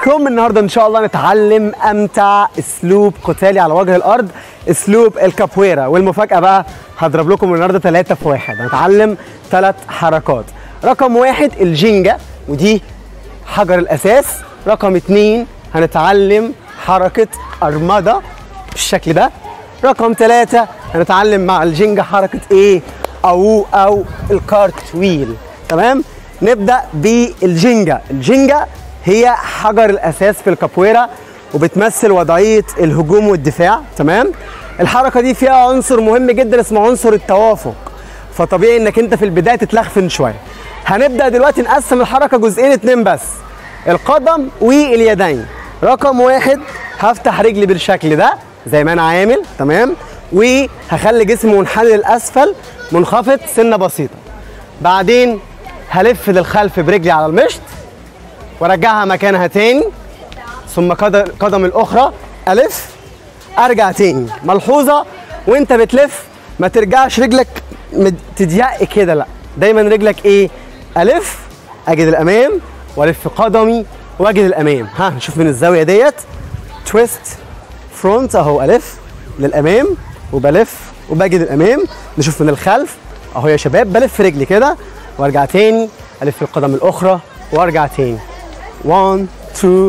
بكم النهارده ان شاء الله نتعلم امتع اسلوب قتالي على وجه الارض اسلوب الكابويرا والمفاجاه بقى هضرب لكم النهارده ثلاثة في واحد هنتعلم ثلاث حركات رقم واحد الجينجا ودي حجر الاساس رقم اتنين هنتعلم حركه ارمده بالشكل ده رقم ثلاثة هنتعلم مع الجينجا حركه ايه او او الكارتويل تمام نبدا بالجينجا الجينجا هي حجر الاساس في الكابويرا وبتمثل وضعيه الهجوم والدفاع تمام الحركه دي فيها عنصر مهم جدا اسمه عنصر التوافق فطبيعي انك انت في البدايه تتلخفن شويه هنبدا دلوقتي نقسم الحركه جزئين اتنين بس القدم واليدين رقم واحد هفتح رجلي بالشكل ده زي ما انا عامل تمام وهخلي جسمي منحني للاسفل منخفض سنه بسيطه بعدين هلف للخلف برجلي على المشط وارجعها مكانها تاني ثم قد- قدم الاخرى الف ارجع تاني ملحوظه وانت بتلف ما ترجعش رجلك مد- تضيق كده لا دايما رجلك ايه الف اجي للامام والف قدمي واجي للامام ها نشوف من الزاويه ديت تويست فرونت اهو الف للامام وبلف وباجي للامام نشوف من الخلف اهو يا شباب بلف رجلي كده وارجع تاني الف القدم الاخرى وارجع تاني 1 2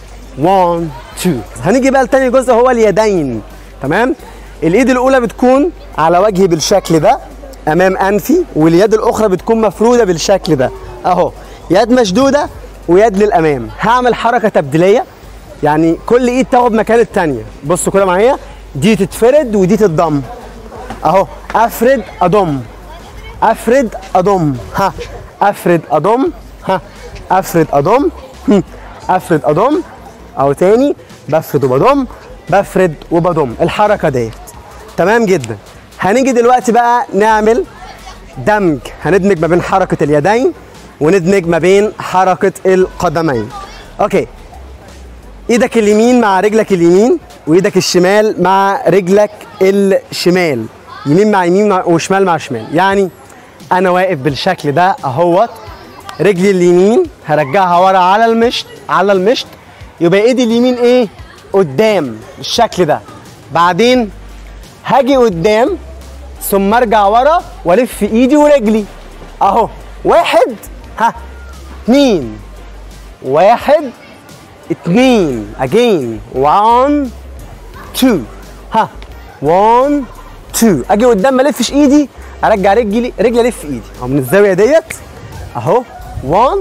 1 2 هنيجي بقى لتاني جزء هو اليدين تمام الايد الاولى بتكون على وجهي بالشكل ده امام انفي واليد الاخرى بتكون مفروده بالشكل ده اهو يد مشدوده ويد للامام هعمل حركه تبديليه يعني كل ايد تاخد مكان التانيه بصوا كده معايا دي تتفرد ودي تتضم اهو افرد اضم افرد اضم ها افرد اضم ها افرد اضم هم. افرد اضم او تاني بفرد وبضم بفرد وبضم الحركه ديت تمام جدا هنيجي دلوقتي بقى نعمل دمج هندمج ما بين حركه اليدين وندمج ما بين حركه القدمين اوكي ايدك اليمين مع رجلك اليمين وايدك الشمال مع رجلك الشمال يمين مع يمين مع- وشمال مع شمال يعني انا واقف بالشكل ده اهوت رجلي اليمين هرجعها ورا على المشط على المشط يبقى ايدي اليمين ايه قدام بالشكل ده بعدين هاجي قدام ثم ارجع ورا والف ايدي ورجلي اهو واحد ها اتنين واحد اتنين again one two ها one two اجي قدام ما الفش ايدي ارجع رجلي رجلي الف ايدي اهو من الزاويه ديت اهو one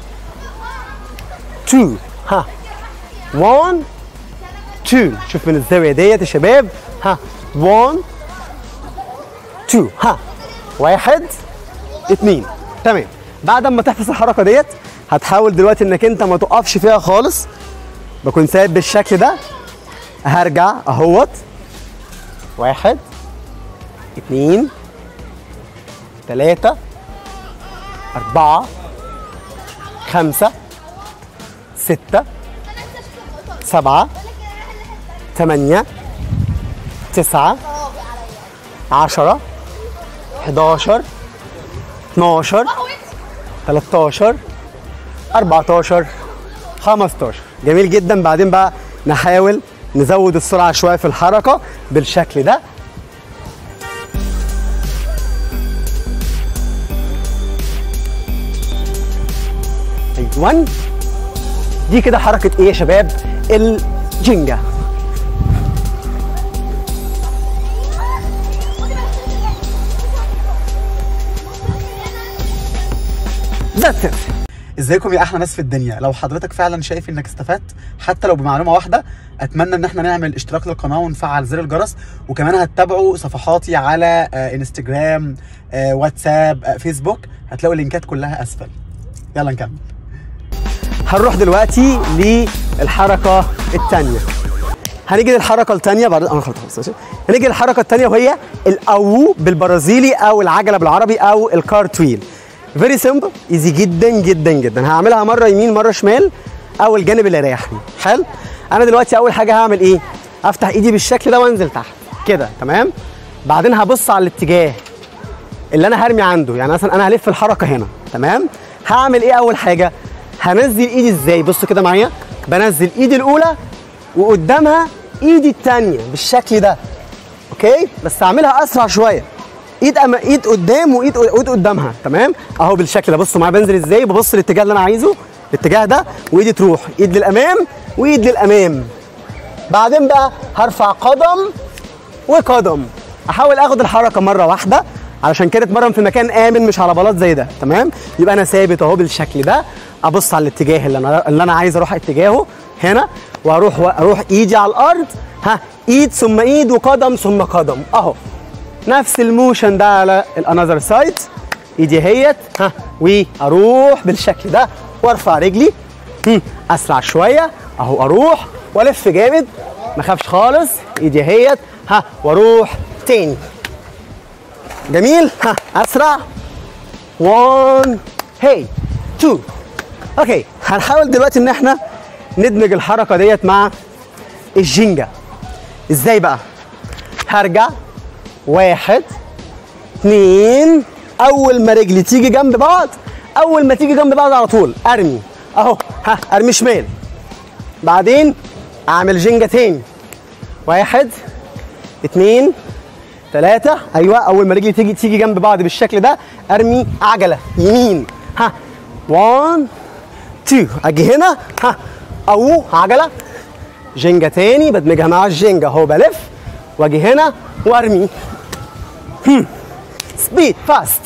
two ها one two شوف من الزاويه ديت يا شباب ها one two ها واحد اتنين تمام بعد ما تحفظ الحركه ديت هتحاول دلوقتي انك انت ما تقفش فيها خالص بكون سايب بالشكل ده هرجع اهوت واحد اتنين تلاتة أربعة خمسة ستة سبعة تمانية تسعة عشرة حداشر اتناشر 13 14 15 جميل جدا بعدين بقى نحاول نزود السرعه شويه في الحركه بالشكل ده ايوه دي كده حركه ايه يا شباب الجينجا ذاتس ازيكم يا احلى ناس في الدنيا لو حضرتك فعلا شايف انك استفدت حتى لو بمعلومه واحده اتمنى ان احنا نعمل اشتراك للقناه ونفعل زر الجرس وكمان هتتابعوا صفحاتي على آه، انستجرام آه، واتساب آه، فيسبوك هتلاقوا اللينكات كلها اسفل يلا نكمل هنروح دلوقتي للحركة الثانية هنيجي للحركة الثانية بعد انا خلاص خلاص، ماشي هنيجي للحركة الثانية وهي الأو بالبرازيلي أو العجلة بالعربي أو الكارتويل فيري سمبل ايزي جدا جدا جدا هعملها مرة يمين مرة شمال أو الجانب اللي يريحني حلو أنا دلوقتي أول حاجة هعمل إيه؟ أفتح إيدي بالشكل ده وأنزل تحت كده تمام بعدين هبص على الاتجاه اللي انا هرمي عنده يعني مثلا انا هلف الحركه هنا تمام هعمل ايه اول حاجه هنزل ايدي ازاي بص كده معايا بنزل ايدي الاولى وقدامها ايدي الثانيه بالشكل ده اوكي بس اعملها اسرع شويه ايد أما ايد قدام وايد وايد قدامها تمام اهو بالشكل ده بصوا معايا بنزل ازاي ببص الاتجاه اللي انا عايزه الاتجاه ده وايدي تروح ايد للامام وايد للامام بعدين بقى هرفع قدم وقدم احاول اخد الحركه مره واحده علشان كده اتمرن في مكان امن مش على بلاط زي ده تمام يبقى انا ثابت اهو بالشكل ده ابص على الاتجاه اللي انا اللي انا عايز اروح اتجاهه هنا واروح اروح ايدي على الارض ها ايد ثم ايد وقدم ثم قدم اهو نفس الموشن ده على الانذر سايد ايدي هيت ها واروح بالشكل ده وارفع رجلي هم، اسرع شويه اهو اروح والف جامد ما اخافش خالص ايدي هيت ها واروح تاني جميل ها اسرع 1 هي 2 اوكي هنحاول دلوقتي ان احنا ندمج الحركه ديت مع الجينجا ازاي بقى هرجع واحد اتنين اول ما رجلي تيجي جنب بعض اول ما تيجي جنب بعض على طول ارمي اهو ها ارمي شمال بعدين اعمل جينجا تاني واحد اتنين تلاتة ايوه اول ما رجلي تيجي تيجي جنب بعض بالشكل ده ارمي عجلة يمين ها 1 2 اجي هنا ها او عجلة جينجا تاني بدمجها مع الجينجا اهو بلف واجي هنا وارمي سبيد فاست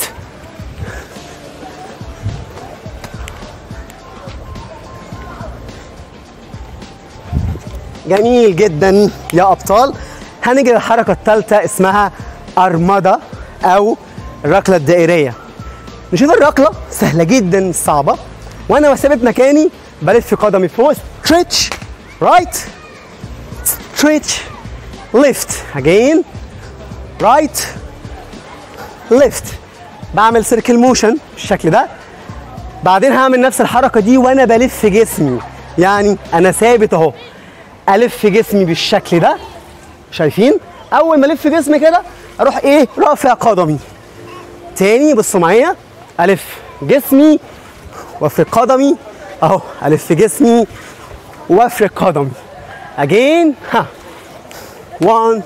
جميل جدا يا ابطال هنيجي للحركه الثالثه اسمها ارمده او الركله الدائريه نشوف الركله سهله جدا مش صعبه وانا ثابت مكاني بلف قدمي فوق ستريتش رايت ستريتش ليفت اجين رايت ليفت بعمل سيركل موشن بالشكل ده بعدين هعمل نفس الحركه دي وانا بلف جسمي يعني انا ثابت اهو الف جسمي بالشكل ده شايفين اول ما الف جسمي كده اروح ايه رافع قدمي تاني بصوا معايا الف جسمي وافرد قدمي اهو الف جسمي وافرد قدمي اجين ها 1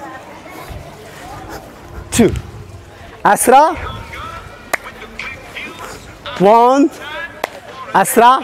2 اسرع 1 اسرع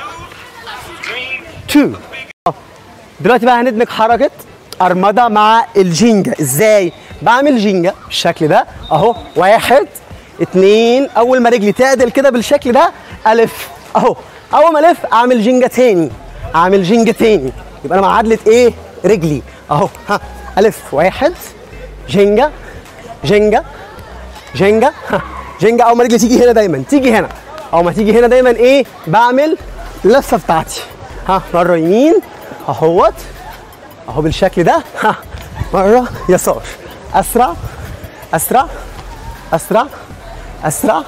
2 دلوقتي بقى هندمج حركه ارمده مع الجينجا ازاي بعمل جينجا بالشكل ده اهو واحد اتنين اول ما رجلي تعدل كده بالشكل ده الف اهو اول ما الف اعمل جينجا تاني اعمل جينجا تاني يبقى انا معادله ايه رجلي اهو ها الف واحد جينجا جينجا جينجا ها جينجا اول ما رجلي تيجي هنا دايما تيجي هنا اول ما تيجي هنا دايما ايه بعمل اللفه بتاعتي ها مره يمين اهوت اهو بالشكل ده ها مره يسار اسرع اسرع اسرع اسرع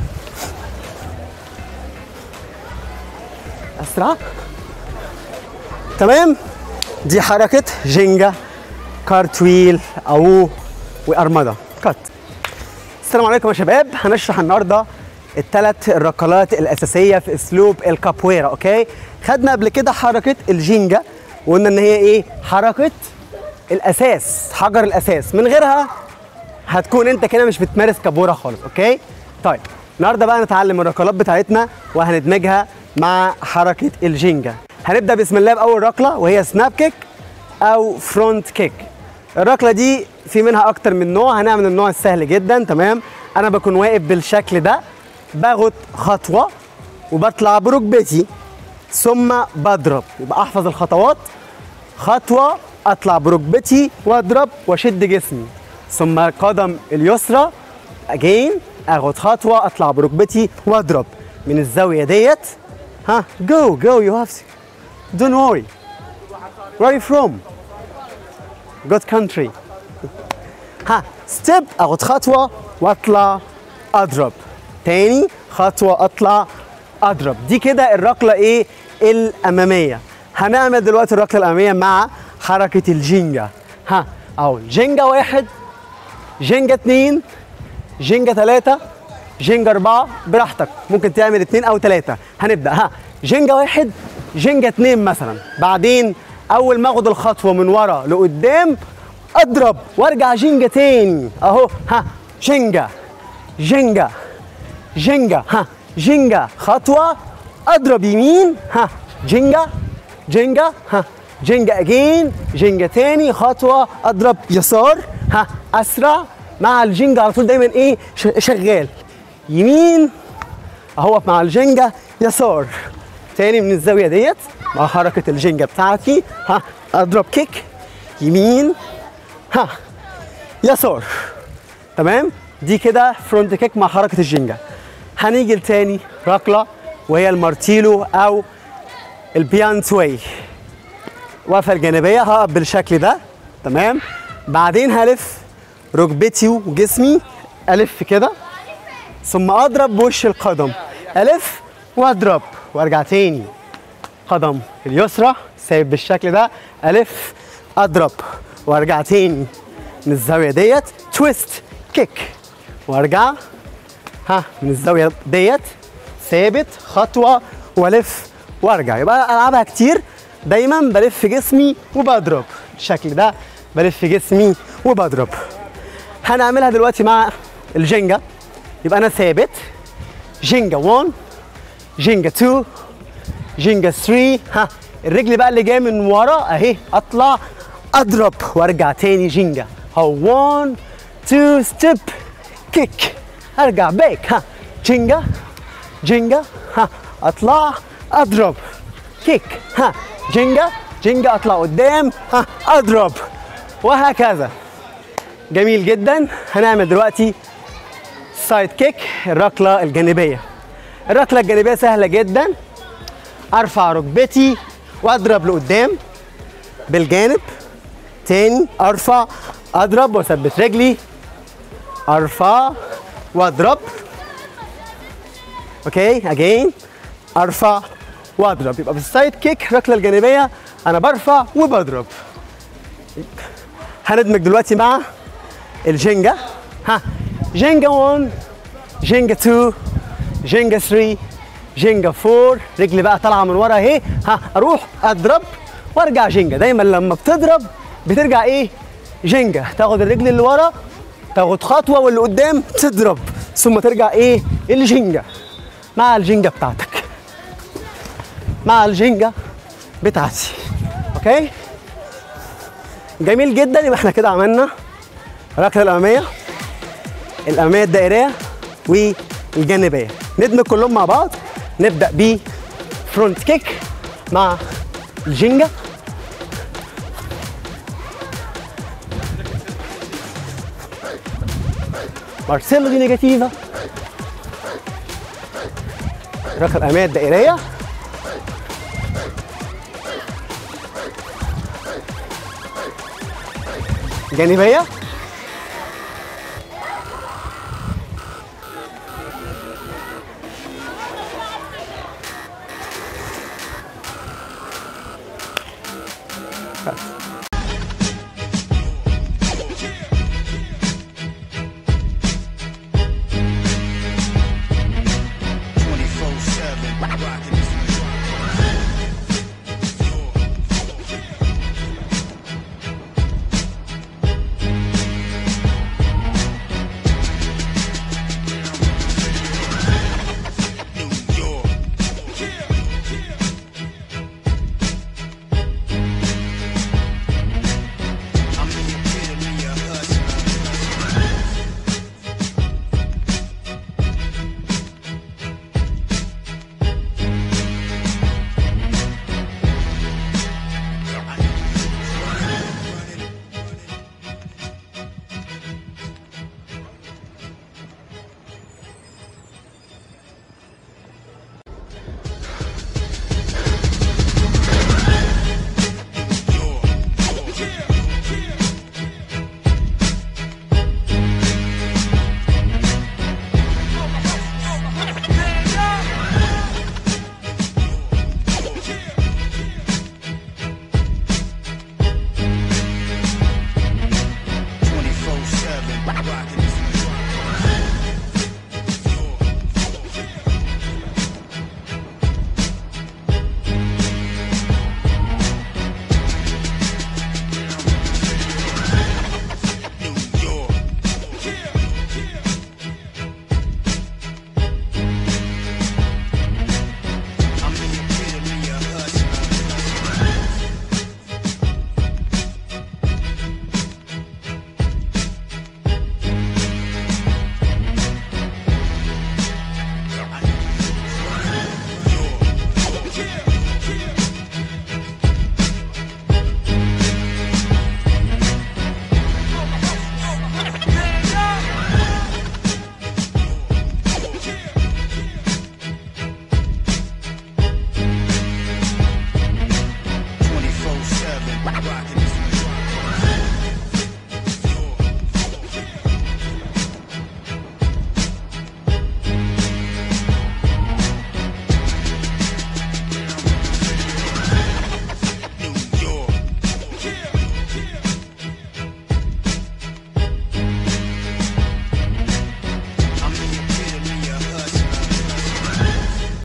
اسرع تمام دي حركه جينجا كارتويل او وارمده كات السلام عليكم يا شباب هنشرح النهارده الثلاث الركلات الاساسيه في اسلوب الكابويرا اوكي خدنا قبل كده حركه الجينجا وقلنا ان هي ايه حركه الاساس حجر الاساس من غيرها هتكون انت كده مش بتمارس كابورا خالص اوكي طيب النهارده بقى نتعلم الركلات بتاعتنا وهندمجها مع حركه الجينجا هنبدا بسم الله باول ركله وهي سناب كيك او فرونت كيك الركله دي في منها اكتر من نوع هنعمل النوع السهل جدا تمام انا بكون واقف بالشكل ده باخد خطوه وبطلع بركبتي ثم بضرب يبقى احفظ الخطوات خطوه اطلع بركبتي واضرب واشد جسمي ثم القدم اليسرى اجين اخد خطوه اطلع بركبتي واضرب من الزاويه ديت ها جو جو يو هاف دونت worry where are you from good country ها ستيب اخد خطوه واطلع اضرب تاني خطوه اطلع اضرب دي كده الركله ايه الاماميه هنعمل دلوقتي الركله الاماميه مع حركه الجينجا ها اهو جينجا واحد جينجا اتنين جينجا تلاته جينجا اربعه براحتك ممكن تعمل اتنين او تلاته هنبدا ها جينجا واحد جنجة اتنين مثلا بعدين اول ما اخد الخطوه من ورا لقدام اضرب وارجع جنجة تاني اهو ها جنجة جنجة جنجة ها جنجة خطوة اضرب يمين ها جنجة جنجة ها جنجة اجين جنجة تاني خطوة اضرب يسار ها اسرع مع الجنجة على طول دايما ايه ش- شغال يمين اهو مع الجنجة يسار تاني من الزاوية ديت مع حركة الجنجة بتاعتي ها اضرب كيك يمين ها يسار تمام دي كده فرونت كيك مع حركة الجنجة هنيجي لتاني ركلة وهي المارتيلو او البيان سوي واقفة الجانبية هقف بالشكل ده تمام بعدين هلف ركبتي وجسمي الف كده ثم اضرب بوش القدم الف واضرب وارجع تاني قدم اليسرى سايب بالشكل ده الف اضرب وارجع تاني من الزاويه ديت تويست كيك وارجع ها من الزاويه ديت ثابت خطوه والف وارجع يبقى العبها كتير دايما بلف جسمي وبضرب بالشكل ده بلف جسمي وبضرب هنعملها دلوقتي مع الجنجا يبقى انا ثابت جنجا 1 جنجا 2 جنجا 3 ها الرجل بقى اللي جايه من ورا اهي اطلع اضرب وارجع تاني جنجا هو 1 2 ستيب كيك ارجع باك ها جنجا جنجا ها اطلع اضرب كيك ها جنجا جنجا اطلع قدام ها اضرب وهكذا جميل جدا هنعمل دلوقتي سايد كيك الركله الجانبيه الركله الجانبيه سهله جدا ارفع ركبتي واضرب لقدام بالجانب تاني ارفع اضرب واثبت رجلي ارفع واضرب اوكي اجين ارفع واضرب يبقى في السايد كيك الركله الجانبيه انا برفع وبضرب هندمج دلوقتي مع الجينجا ها جينجا 1 جينجا 2 جينجا 3 جينجا 4 رجلي بقى طالعه من ورا اهي ها اروح اضرب وارجع جينجا دايما لما بتضرب بترجع ايه جينجا تاخد الرجل اللي ورا تاخد خطوه واللي قدام تضرب ثم ترجع ايه الجينجا مع الجينجا بتاعتك مع الجينجا بتاعتي اوكي جميل جدا يبقى احنا كده عملنا الركله الاماميه الاماميه الدائريه والجانبيه ندمج كلهم مع بعض نبدا ب فرونت كيك مع الجينجا مارسيلو دي نيجاتيفا الركله الاماميه الدائريه جانبيه بس.